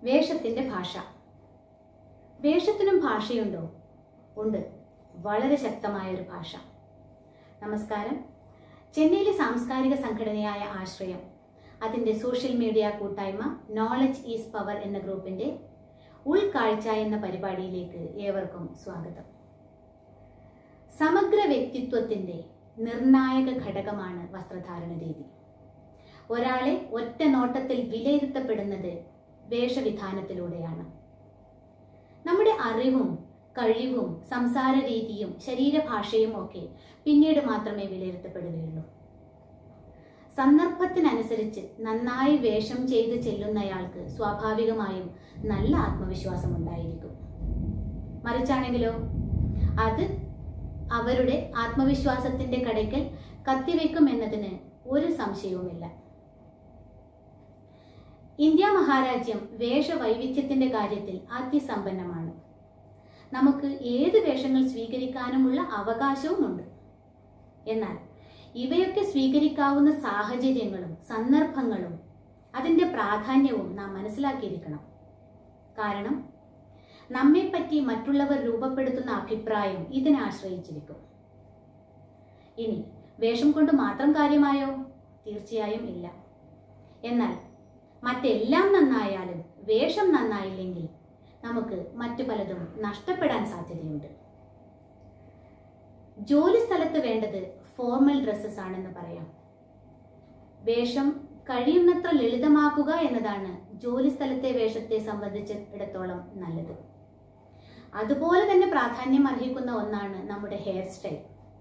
വേഷത്തിന്റെ ഭാഷ വേഷത്തിനും ഭാഷയുണ്ടോ ഉണ്ട് വളരെ ശക്തമായ ഒരു ഭാഷ നമസ്കാരം ചെന്നൈയിലെ സാംസ്കാരിക സംഘടനയായ ആശ്രയം അതിൻ്റെ സോഷ്യൽ മീഡിയ കൂട്ടായ്മ നോളജ് ഈസ് പവർ എന്ന ഗ്രൂപ്പിൻ്റെ ഉൾക്കാഴ്ച എന്ന പരിപാടിയിലേക്ക് ഏവർക്കും സ്വാഗതം സമഗ്ര വ്യക്തിത്വത്തിൻ്റെ നിർണായക ഘടകമാണ് വസ്ത്രധാരണ രീതി ഒരാളെ ഒറ്റ നോട്ടത്തിൽ വിലയിരുത്തപ്പെടുന്നത് വേഷവിധാനത്തിലൂടെയാണ് നമ്മുടെ അറിവും കഴിവും സംസാര രീതിയും ശരീരഭാഷയും ഒക്കെ പിന്നീട് മാത്രമേ വിലയിരുത്തപ്പെടുകയുള്ളൂ സന്ദർഭത്തിനനുസരിച്ച് നന്നായി വേഷം ചെയ്ത് ചെല്ലുന്നയാൾക്ക് സ്വാഭാവികമായും നല്ല ആത്മവിശ്വാസം ഉണ്ടായിരിക്കും മറിച്ചാണെങ്കിലോ അത് അവരുടെ ആത്മവിശ്വാസത്തിന്റെ കടയ്ക്കൽ കത്തിവെക്കും എന്നതിന് ഒരു സംശയവുമില്ല ഇന്ത്യ മഹാരാജ്യം വേഷവൈവിധ്യത്തിന്റെ കാര്യത്തിൽ അതിസമ്പന്നമാണ് നമുക്ക് ഏത് വേഷങ്ങൾ സ്വീകരിക്കാനുമുള്ള അവകാശവുമുണ്ട് എന്നാൽ ഇവയൊക്കെ സ്വീകരിക്കാവുന്ന സാഹചര്യങ്ങളും സന്ദർഭങ്ങളും അതിൻ്റെ പ്രാധാന്യവും നാം മനസ്സിലാക്കിയിരിക്കണം കാരണം നമ്മെപ്പറ്റി മറ്റുള്ളവർ രൂപപ്പെടുത്തുന്ന അഭിപ്രായം ഇതിനെ ആശ്രയിച്ചിരിക്കും ഇനി വേഷം കൊണ്ട് മാത്രം കാര്യമായോ തീർച്ചയായും ഇല്ല എന്നാൽ മറ്റെല്ലാം നന്നായാലും വേഷം നന്നായില്ലെങ്കിൽ നമുക്ക് മറ്റു പലതും നഷ്ടപ്പെടാൻ സാധ്യതയുണ്ട് ജോലി സ്ഥലത്ത് വേണ്ടത് ഫോർമൽ ഡ്രസ്സസ് ആണെന്ന് പറയാം വേഷം കഴിയുന്നത്ര ലളിതമാക്കുക എന്നതാണ് ജോലി സ്ഥലത്തെ വേഷത്തെ സംബന്ധിച്ചിടത്തോളം നല്ലത് അതുപോലെ തന്നെ പ്രാധാന്യം അർഹിക്കുന്ന ഒന്നാണ് നമ്മുടെ ഹെയർ സ്റ്റൈൽ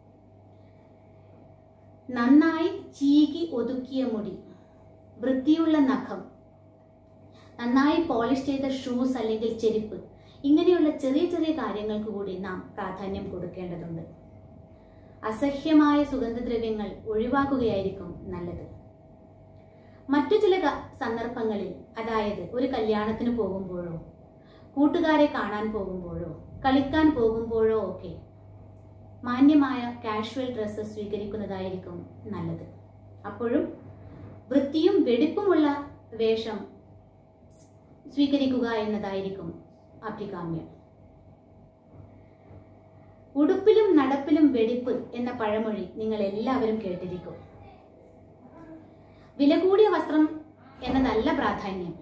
നന്നായി ചീകി ഒതുക്കിയ മുടി വൃത്തിയുള്ള നഖം നന്നായി പോളിഷ് ചെയ്ത ഷൂസ് അല്ലെങ്കിൽ ചെരുപ്പ് ഇങ്ങനെയുള്ള ചെറിയ ചെറിയ കാര്യങ്ങൾക്ക് കൂടി നാം പ്രാധാന്യം കൊടുക്കേണ്ടതുണ്ട് അസഹ്യമായ സുഗന്ധദ്രവ്യങ്ങൾ ഒഴിവാക്കുകയായിരിക്കും നല്ലത് മറ്റു ചില ക- സന്ദർഭങ്ങളിൽ അതായത് ഒരു കല്യാണത്തിന് പോകുമ്പോഴോ കൂട്ടുകാരെ കാണാൻ പോകുമ്പോഴോ കളിക്കാൻ പോകുമ്പോഴോ ഒക്കെ മാന്യമായ കാഷ്വൽ ഡ്രസ്സ് സ്വീകരിക്കുന്നതായിരിക്കും നല്ലത് അപ്പോഴും വൃത്തിയും വെടിപ്പുമുള്ള വേഷം സ്വീകരിക്കുക എന്നതായിരിക്കും അഭികാമ്യം ഉടുപ്പിലും നടപ്പിലും വെടിപ്പ് എന്ന പഴമൊഴി നിങ്ങൾ എല്ലാവരും കേട്ടിരിക്കും വില കൂടിയ വസ്ത്രം എന്നതല്ല പ്രാധാന്യം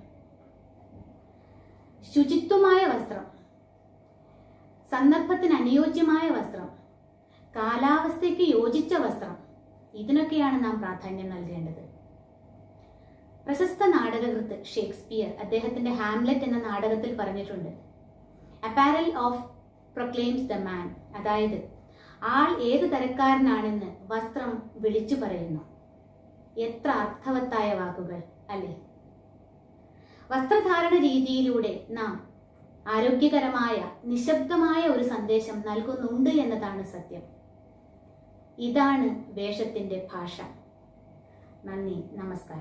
ശുചിത്വമായ വസ്ത്രം സന്ദർഭത്തിന് അനുയോജ്യമായ വസ്ത്രം കാലാവസ്ഥയ്ക്ക് യോജിച്ച വസ്ത്രം ഇതിനൊക്കെയാണ് നാം പ്രാധാന്യം നൽകേണ്ടത് പ്രശസ്ത നാടകകൃത്ത് ഷേക്സ്പിയർ അദ്ദേഹത്തിന്റെ ഹാംലെറ്റ് എന്ന നാടകത്തിൽ പറഞ്ഞിട്ടുണ്ട് apparel of proclaims the man അതായത് ആൾ ഏത് തരക്കാരനാണെന്ന് വസ്ത്രം വിളിച്ചു പറയുന്നു എത്ര അർത്ഥവത്തായ വാക്കുകൾ അല്ലേ വസ്ത്രധാരണ രീതിയിലൂടെ നാം ആരോഗ്യകരമായ നിശബ്ദമായ ഒരു സന്ദേശം നൽകുന്നുണ്ട് എന്നതാണ് സത്യം ഇതാണ് വേഷത്തിന്റെ ഭാഷ നന്ദി നമസ്കാരം